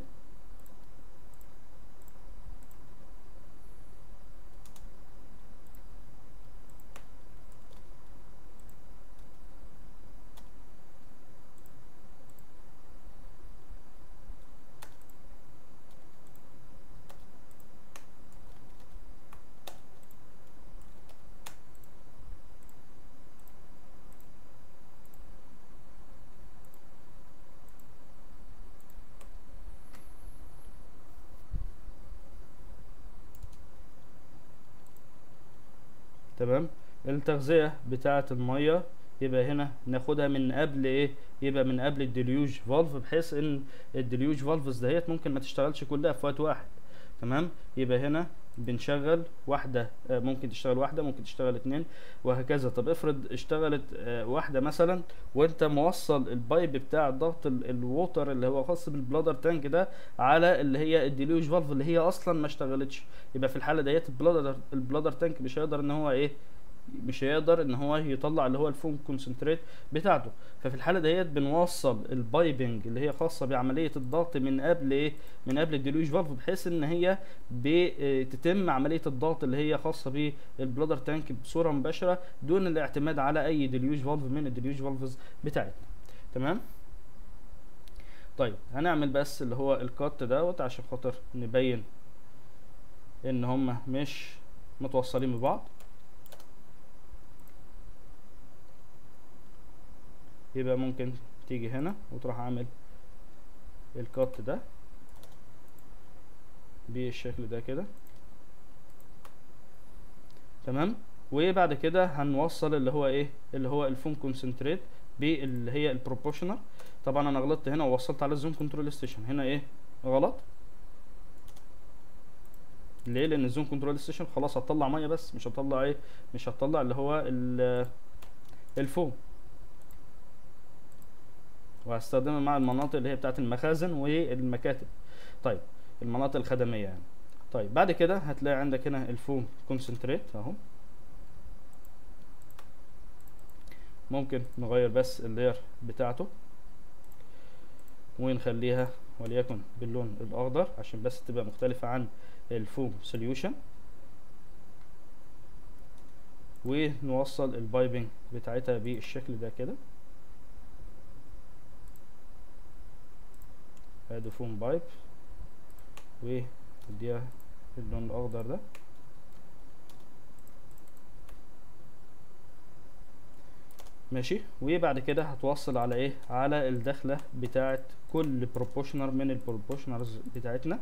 تمام التغذية بتاعة المية يبقى هنا ناخدها من قبل ايه يبقى من قبل الديليوج فالف بحيث ان الديليوج فالفز دهيت ممكن ما تشتغلش كلها في وقت واحد تمام يبقى هنا بنشغل واحدة آه ممكن تشتغل واحدة ممكن تشتغل اتنين وهكذا طب افرض اشتغلت آه واحدة مثلا وانت موصل البايب بتاع ضغط الووتر اللي هو خاص بالبلادر تانك ده على اللي هي الديليوج فالف اللي هي اصلا ما اشتغلتش يبقى في الحالة ديت البلادر البلادر تانك مش هيقدر ان هو ايه مش هيقدر ان هو يطلع اللي هو الفوم كونسنتريت بتاعته ففي الحاله ديت بنوصل البايبنج اللي هي خاصه بعمليه الضغط من قبل ايه من قبل الديلوج فالف بحيث ان هي بتتم عمليه الضغط اللي هي خاصه بالبلادر تانك بصوره مباشره دون الاعتماد على اي ديلوج فالف من الديلوج فالفز بتاعتنا تمام طيب هنعمل بس اللي هو الكات دوت عشان خاطر نبين ان هما مش متوصلين ببعض يبقى ممكن تيجي هنا وتروح عامل الكات ده بالشكل ده كده تمام وبعد كده هنوصل اللي هو ايه اللي هو الفوم كونسنتريت باللي هي البروبوشنال طبعا انا غلطت هنا ووصلت على الزوم كنترول ستيشن هنا ايه غلط ليه لان الزوم كنترول ستيشن خلاص هتطلع ميه بس مش هتطلع ايه مش هتطلع اللي هو الفوم وهستخدمها مع المناطق اللي هي بتاعت المخازن والمكاتب طيب المناطق الخدمية يعني طيب بعد كده هتلاقي عندك هنا الفوم كونسنتريت اهو ممكن نغير بس اللير بتاعته ونخليها وليكن باللون الاخضر عشان بس تبقى مختلفة عن الفوم سوليوشن ونوصل البايبنج بتاعتها بالشكل ده كده ادي فوم بايب واديها اللون الاخضر ده ماشي وبعد كده هتوصل على ايه على الدخله بتاعه كل بروبوشنر من البروبوشنرز بتاعتنا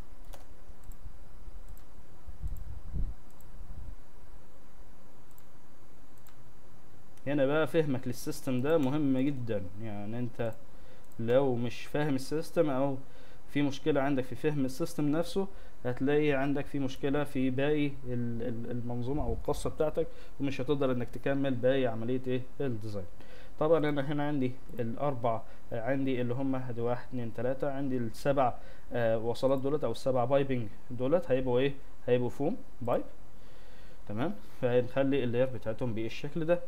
هنا بقى فهمك للسيستم ده مهم جدا يعني انت لو مش فاهم السيستم او في مشكلة عندك في فهم السيستم نفسه هتلاقي عندك في مشكلة في باقي ال- ال- المنظومة او القصة بتاعتك ومش هتقدر انك تكمل باقي عملية ايه الديزاين طبعا انا هنا عندي الاربع آه، عندي اللي هم ادي واحد اتنين تلاتة عندي السبع آه، وصلات دولت او السبع بايبنج دولت هيبقوا ايه هيبقوا فوم بايب تمام فهنخلي اللاير بتاعتهم بالشكل ده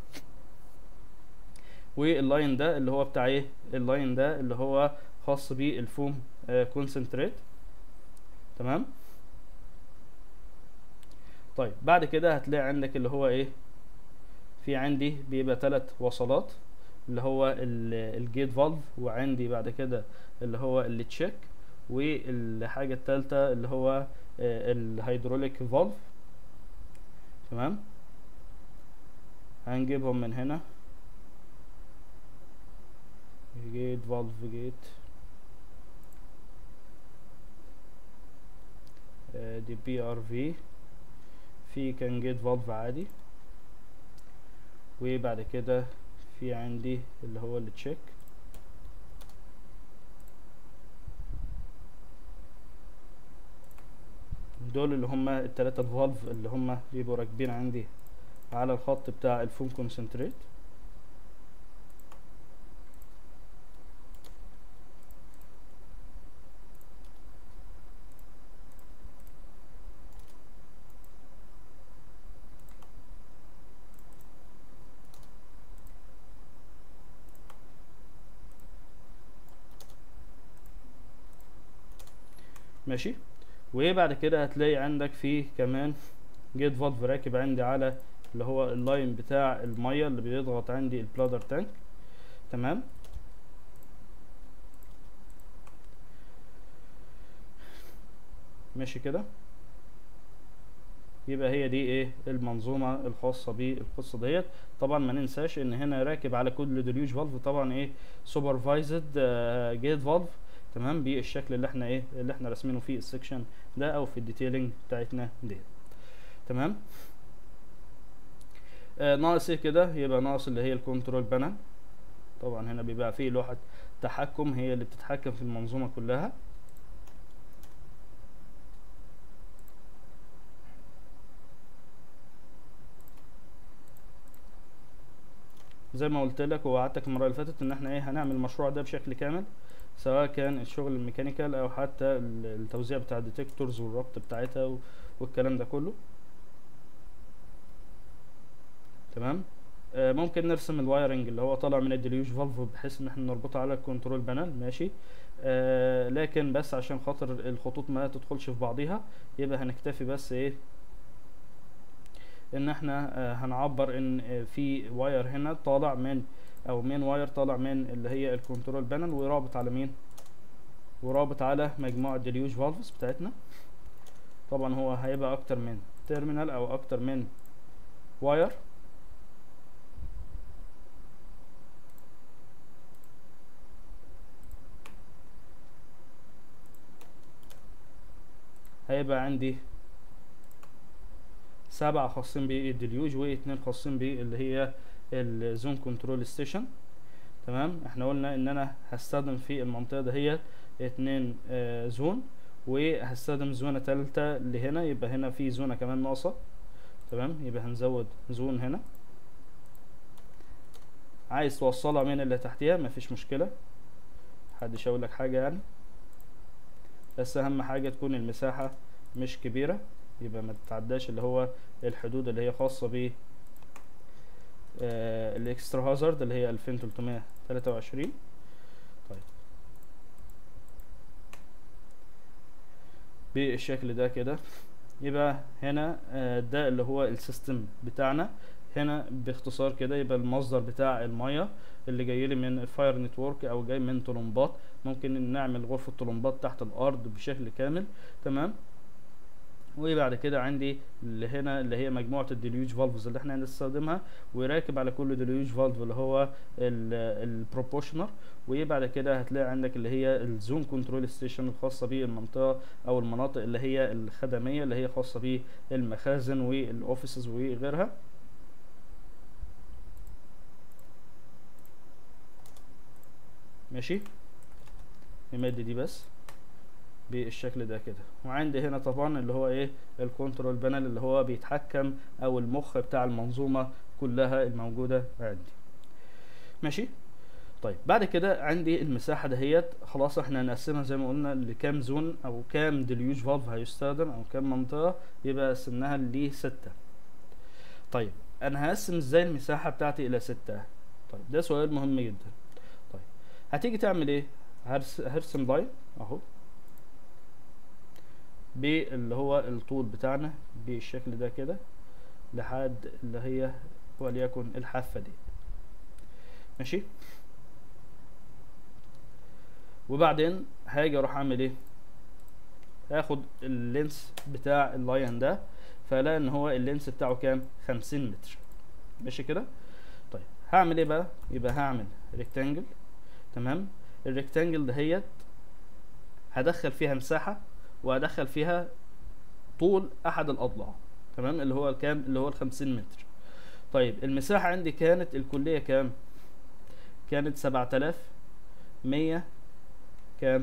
واللاين ده اللي هو بتاع ايه اللاين ده اللي هو خاص بالفوم كونسنتريت تمام طيب بعد كده هتلاقي عندك اللي هو ايه في عندي بيبقى ثلاث وصلات اللي هو الجيت فالف وعندي بعد كده اللي هو التشيك والحاجة التالتة اللي هو الهيدروليك فالف تمام هنجيبهم من هنا جيت فالف جيت دي بي ار في في كان جيت فالف عادي وبعد كده في عندي اللي هو التشيك دول اللي هما التلاتة الفالف اللي هما بيبقوا راكبين عندي على الخط بتاع الفوم كونسنتريت ماشي وبعد كده هتلاقي عندك فيه كمان جيت فالف راكب عندي على اللي هو اللاين بتاع الميه اللي بيضغط عندي البلادر تانك تمام ماشي كده يبقى هي دي ايه المنظومه الخاصه بالقصه ديت طبعا ما ننساش ان هنا راكب على كل ديليوج فالف طبعا ايه سوبرفايزد جيت فالف تمام بالشكل اللي احنا ايه اللي احنا راسمينه في السكشن ده او في الديتيلنج بتاعتنا دي تمام آه ناقص ايه كده يبقى ناقص اللي هي الكنترول بانل طبعا هنا بيبقى فيه لوحة تحكم هي اللي بتتحكم في المنظومة كلها زي ما قلت لك ووعدتك المرة اللي فاتت ان احنا ايه هنعمل المشروع ده بشكل كامل سواء كان الشغل الميكانيكال او حتى التوزيع بتاع الديتكتورز والربط بتاعتها والكلام ده كله تمام آه ممكن نرسم الوايرنج اللي هو طالع من الديليوج فالف بحيث ان احنا نربطه على الكنترول بانل ماشي آه لكن بس عشان خاطر الخطوط ما تدخلش في بعضيها يبقى هنكتفي بس ايه ان احنا آه هنعبر ان آه في واير هنا طالع من او مين واير طالع من اللي هي الكنترول بانل ورابط على مين ورابط على مجموعة ديليوج فالفز بتاعتنا طبعا هو هيبقى اكتر من تيرمينال او اكتر من واير هيبقى عندي سبعة خاصين بالديليوج واتنين خاصين باللي هي الزون كنترول ستيشن تمام احنا قلنا ان انا هستخدم في المنطقة دهيت اتنين آه زون وهستخدم زونة تالتة لهنا يبقى هنا في زونة كمان ناقصة تمام يبقى هنزود زون هنا عايز توصلها من اللي تحتيها مفيش مشكلة محدش هيقول لك حاجة يعني بس اهم حاجة تكون المساحة مش كبيرة يبقى ما تتعداش اللي هو الحدود اللي هي خاصة ب آه الاكسترا هازارد اللي هي 2323 طيب بالشكل ده كده يبقى هنا آه ده اللي هو السيستم بتاعنا هنا باختصار كده يبقى المصدر بتاع المية اللي جاي لي من الفاير نتورك او جاي من طلمبات ممكن نعمل غرفة طلمبات تحت الارض بشكل كامل تمام وبعد كده عندي اللي هنا اللي هي مجموعه الديليوج فالفز اللي احنا هنستخدمها وراكب على كل ديليوج فالف اللي هو البروبوشنر وبعد كده هتلاقي عندك اللي هي الزون كنترول ستيشن الخاصه بالمنطقه او المناطق اللي هي الخدميه اللي هي خاصه بالمخازن والاوفيسز وغيرها ماشي نمد دي بس بالشكل ده كده وعندي هنا طبعا اللي هو ايه الكنترول بانل اللي هو بيتحكم او المخ بتاع المنظومه كلها الموجوده عندي ماشي طيب بعد كده عندي المساحه دهيت خلاص احنا هنقسمها زي ما قلنا لكام زون او كام ديليوج فالف هيستخدم او كام منطقه يبقى قسمناها لستة طيب انا هقسم ازاي المساحه بتاعتي الى ستة طيب ده سؤال مهم جدا طيب هتيجي تعمل ايه هرس هرسم لاين اهو باللي هو الطول بتاعنا بالشكل ده كده لحد اللي هي وليكن الحافة دي ماشي وبعدين هاجي اروح اعمل ايه هاخد اللينس بتاع اللاين ده فلا ان هو اللينس بتاعه كام خمسين متر ماشي كده طيب هعمل ايه بقى يبقى هعمل ريكتانجل تمام الريكتانجل دهيت هدخل فيها مساحة وهدخل فيها طول احد الاضلاع تمام اللي هو الكام اللي هو الخمسين متر طيب المساحة عندي كانت الكلية كام كانت سبعة آلاف مية كام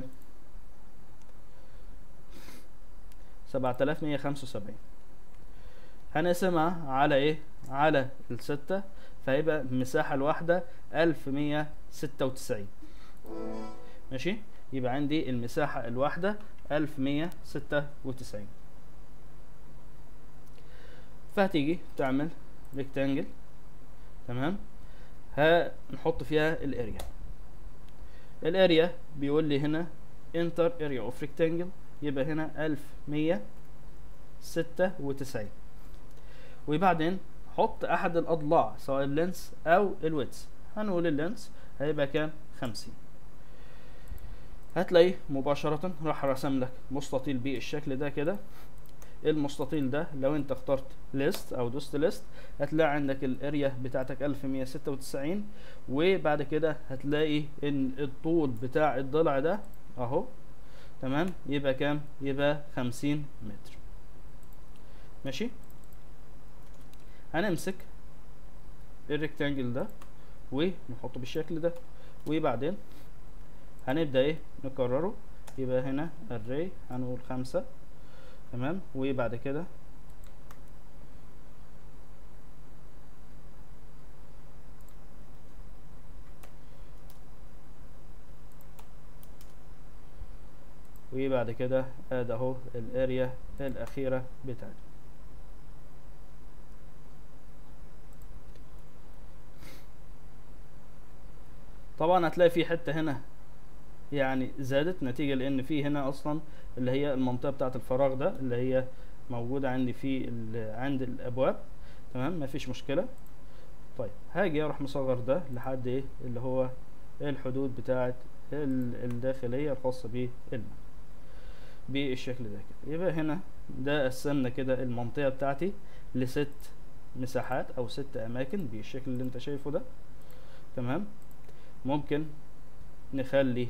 سبعة آلاف مية خمسة وسبعين هنقسمها على ايه على الستة فهيبقى المساحة الواحدة ألف مية ستة وتسعين ماشي يبقى عندي المساحة الواحدة ألف مية ستة وتسعين فهتيجي تعمل ريكتانجل تمام هنحط فيها الاريا الاريا بيقول لي هنا انتر اريا اوف ريكتانجل يبقى هنا ألف مية ستة وتسعين وبعدين حط احد الاضلاع سواء اللينس او الويتس هنقول اللينس هيبقى كام خمسين هتلاقيه مباشرة راح رسم لك مستطيل بالشكل ده كده المستطيل ده لو انت اخترت ليست او دوست ليست هتلاقي عندك الاريا بتاعتك 1196 وبعد كده هتلاقي ان الطول بتاع الضلع ده اهو تمام يبقى كام يبقى 50 متر ماشي هنمسك الريكتانجل ده ونحطه بالشكل ده وبعدين هنبدأ ايه نكرره يبقى هنا الري هنقول خمسة تمام وبعد كده وبعد كده ادي اهو الاريا الاخيرة بتاعتي طبعا هتلاقي في حتة هنا يعني زادت نتيجة لان في هنا اصلا اللي هي المنطقة بتاعة الفراغ ده اللي هي موجودة عندي في عند الابواب تمام مفيش مشكلة طيب هاجي اروح مصغر ده لحد ايه اللي هو الحدود بتاعة الداخلية الخاصة بالماء بالشكل ده كده يبقى هنا ده قسمنا كده المنطقة بتاعتي لست مساحات او ست اماكن بالشكل اللي انت شايفه ده تمام ممكن نخلي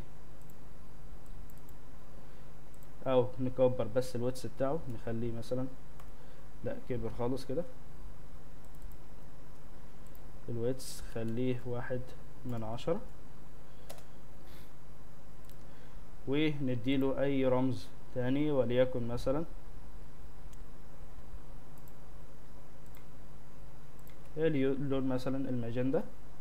او نكبر بس الواتس بتاعه نخليه مثلا لا كبر خالص كده الواتس خليه واحد من عشرة ونديله اي رمز تاني وليكن مثلا اللون مثلا الماجندا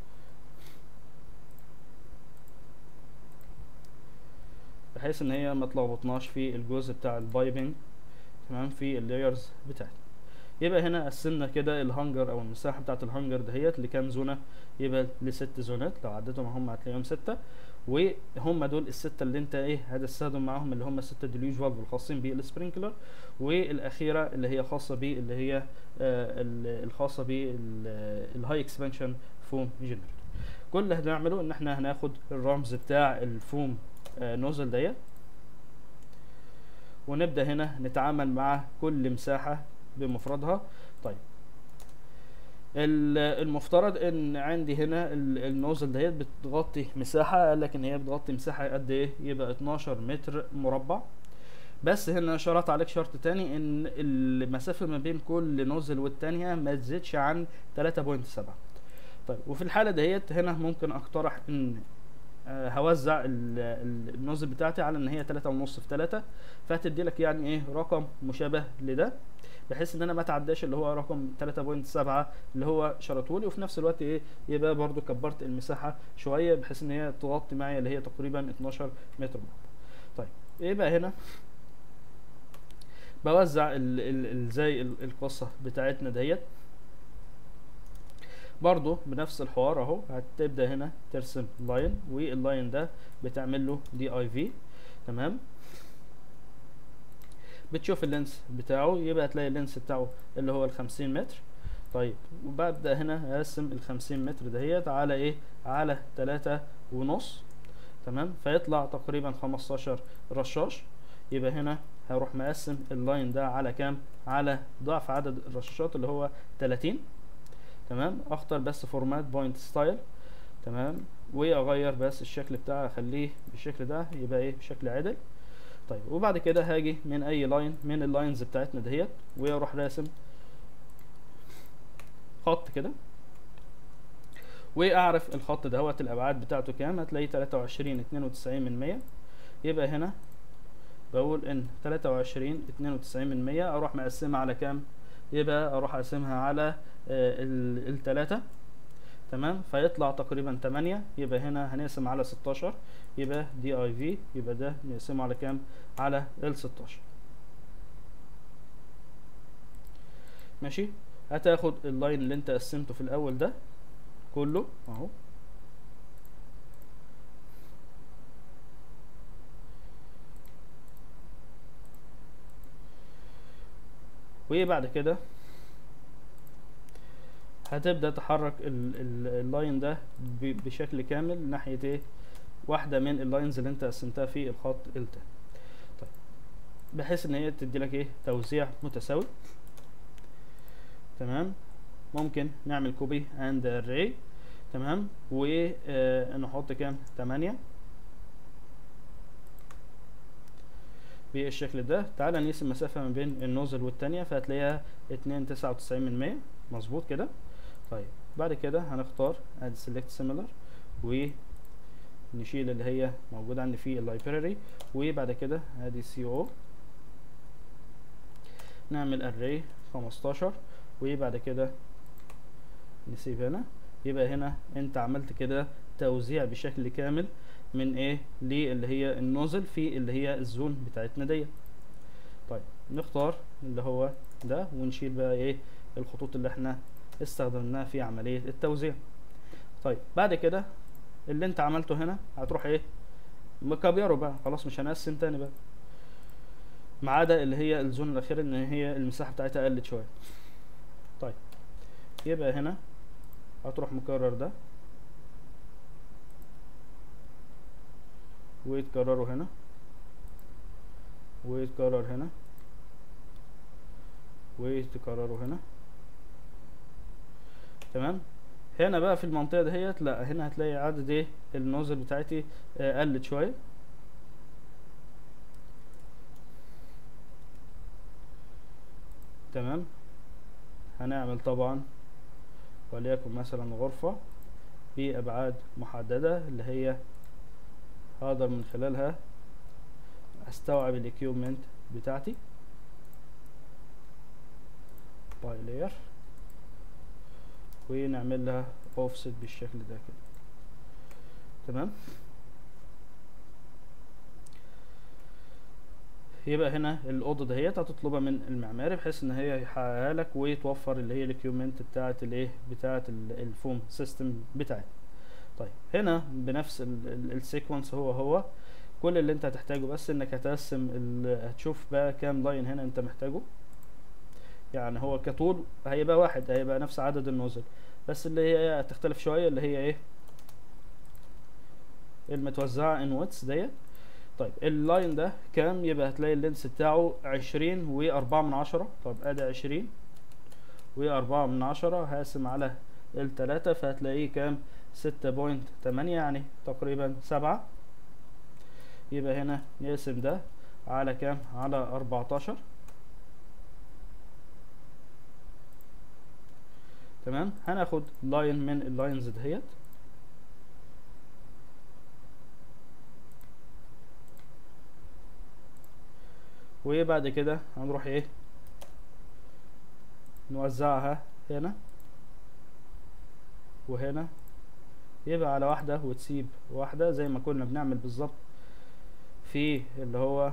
بحيث ان هي ما تلخبطناش في الجزء بتاع البايبنج تمام في اللايرز بتاعتي يبقى هنا قسمنا كده الهانجر او المساحه بتاعه الهانجر دهيت لكام زونه يبقى لست زونات لو عديتهم هم هتلاقيهم سته وهم دول السته اللي انت ايه هتستخدم معاهم اللي هم السته ديليوج فالف الخاصين بالسبرينكلر والاخيره اللي هي خاصه ب اللي هي آه الخاصه بالهاي اكسبانشن فوم جنريتور كل اللي هنعمله ان احنا هناخد الرمز بتاع الفوم آه نوزل ديت ونبدا هنا نتعامل مع كل مساحه بمفردها طيب ال- المفترض ان عندي هنا ال- النوزل ديت بتغطي مساحه قال لك ان هي بتغطي مساحه قد ايه يبقى 12 متر مربع بس هنا شرط عليك شرط تاني ان المسافه ما بين كل نوزل والتانية ما تزيدش عن 3.7 طيب وفي الحاله ديت هنا ممكن اقترح ان آه، هوزع ال- ال- النوزل بتاعتي على ان هي تلاتة ونص في تلاتة فهتدي لك يعني ايه رقم مشابه لده بحيث ان انا ما تعداش اللي هو رقم 3.7 اللي هو شرطهولي وفي نفس الوقت ايه يبقى برضو كبرت المساحه شويه بحيث ان هي تغطي معايا اللي هي تقريبا 12 متر مربع طيب ايه بقى هنا بوزع ال ال ال زي ال- القصه بتاعتنا ديت برضو بنفس الحوار اهو هتبدا هنا ترسم لاين واللاين ده بتعمل له دي اي في تمام بتشوف اللينس بتاعه يبقى تلاقي اللينس بتاعه اللي هو الخمسين متر طيب وببدأ هنا اقسم الخمسين متر دهيت على ايه على تلاتة ونص تمام فيطلع تقريبا خمستاشر رشاش يبقى هنا هروح مقسم اللاين ده على كام على ضعف عدد الرشاشات اللي هو تلاتين تمام اختار بس فورمات بوينت ستايل تمام واغير بس الشكل بتاعه اخليه بالشكل ده يبقى ايه بشكل عدل طيب وبعد كده هاجي من اي لاين من اللاينز بتاعتنا دهيت واروح راسم خط كده واعرف الخط دهوت الابعاد بتاعته كام هتلاقيه 23 92 من 100 يبقى هنا بقول ان 23 92 من 100 اروح مقسمها على كام يبقى اروح اقسمها على آه ال- التلاتة تمام فيطلع تقريبا 8 يبقى هنا هنقسم على 16 يبقى دي اي في يبقى ده نقسمه على كام على ال 16 ماشي هتاخد اللاين اللي انت قسمته في الاول ده كله اهو وبعد كده هتبدأ تحرك ال- ال- اللاين ده ب- بشكل كامل ناحية ايه واحدة من اللاينز اللي انت قسمتها في الخط التاني طيب بحيث ان هي تدي لك ايه توزيع متساوي تمام ممكن نعمل كوبي اند اري تمام ونحط كام تمانية بالشكل ده تعالى نقيس المسافة ما بين النوزل والتانية فهتلاقيها اتنين تسعة وتسعين من مية مظبوط كده طيب بعد كده هنختار اد سيلكت سيميلر ونشيل اللي هي موجودة عندي في اللايبراري وبعد كده ادي سي او نعمل اري خمستاشر وبعد كده نسيب هنا يبقى هنا انت عملت كده توزيع بشكل كامل من ايه للي هي النوزل في اللي هي الزون بتاعتنا ديت طيب نختار اللي هو ده ونشيل بقى ايه الخطوط اللي احنا استخدمناها في عملية التوزيع طيب بعد كده اللي انت عملته هنا هتروح ايه مكبره بقى خلاص مش هنقسم تاني بقى ما عدا اللي هي الزون الاخيرة ان هي المساحة بتاعتها قلت شوية طيب يبقى هنا هتروح مكرر ده ويتكرروا هنا ويتكرر هنا ويتكرروا هنا تمام هنا بقى في المنطقة دهيت لا هنا هتلاقي عدد ايه النوزل بتاعتي آه قلت شوية تمام هنعمل طبعا وليكن مثلا غرفة بأبعاد محددة اللي هي هقدر من خلالها استوعب الاكيوبمنت بتاعتي باي لاير ونعمل لها اوفست بالشكل ده كده تمام يبقى هنا الاوضه دهيت هتطلبها من المعماري بحيث ان هي يحققها لك ويتوفر اللي هي الاكيوبمنت بتاعه الايه بتاعه الفوم سيستم بتاعتك طيب هنا بنفس السيكونس هو هو كل اللي انت هتحتاجه بس انك هتقسم هتشوف بقى كام لاين هنا انت محتاجه يعني هو كطول هيبقى واحد هيبقى نفس عدد النوزل بس اللي هي هتختلف شويه اللي هي ايه المتوزعه ان واتس ديت طيب اللاين ده كام يبقى هتلاقي اللينس بتاعه عشرين وأربعة من عشرة طب ادي عشرين وأربعة من عشرة هقسم على التلاتة فهتلاقيه كام ستة بوينت تمانية يعني تقريبا سبعة يبقى هنا نقسم ده على كام على أربعتاشر تمام هناخد لاين من اللاينز دهيت وبعد كده هنروح ايه نوزعها هنا وهنا يبقى على واحدة وتسيب واحدة زي ما كنا بنعمل بالظبط في اللي هو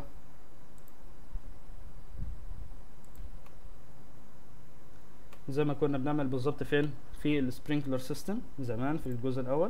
زي ما كنا بنعمل بالظبط فين في السبرينكلر سيستم زمان في الجزء الاول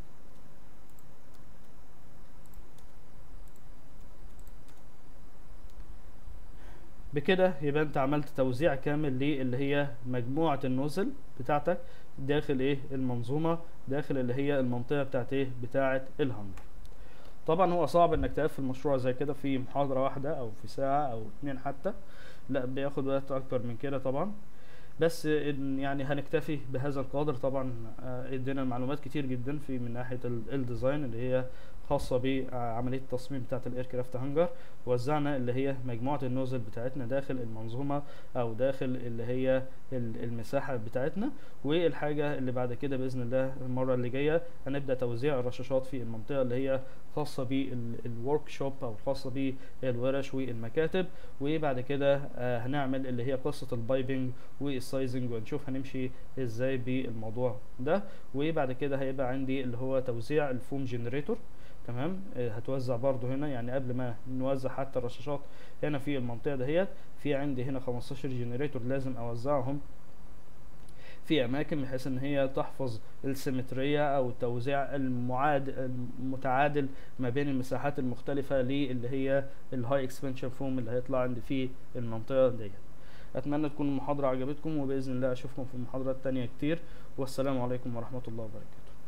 بكده يبقى انت عملت توزيع كامل للي هي مجموعة النوزل بتاعتك داخل ايه المنظومة داخل اللي هي المنطقة بتاعت ايه بتاعت الهنجر طبعا هو صعب انك تقفل مشروع زي كده في محاضرة واحدة او في ساعة او اتنين حتى لا بياخد وقت اكبر من كده طبعا بس إن يعني هنكتفي بهذا القدر طبعا آه، ادينا معلومات كتير جدا في من ناحيه ال- الديزاين اللي هي خاصه بعمليه التصميم بتاعه الايركرافت هانجر وزعنا اللي هي مجموعه النوزل بتاعتنا داخل المنظومه او داخل اللي هي ال- المساحه بتاعتنا والحاجه اللي بعد كده باذن الله المره اللي جايه هنبدا توزيع الرشاشات في المنطقه اللي هي خاصه بالورك شوب او خاصه بالورش والمكاتب وبعد كده آه، هنعمل اللي هي قصه البايبنج والسايزنج ونشوف هنمشي ازاي بالموضوع ده وبعد كده هيبقى عندي اللي هو توزيع الفوم جنريتور تمام آه، هتوزع برضو هنا يعني قبل ما نوزع حتى الرشاشات هنا في المنطقه دهيت في عندي هنا 15 جنريتور لازم اوزعهم في اماكن بحيث ان هي تحفظ السيمتريه او التوزيع المعاد المتعادل ما بين المساحات المختلفه للي هي الهاي اكسبنشن فوم اللي هيطلع عندي في المنطقه ديت اتمنى تكون المحاضره عجبتكم وباذن الله اشوفكم في محاضرات تانية كتير والسلام عليكم ورحمه الله وبركاته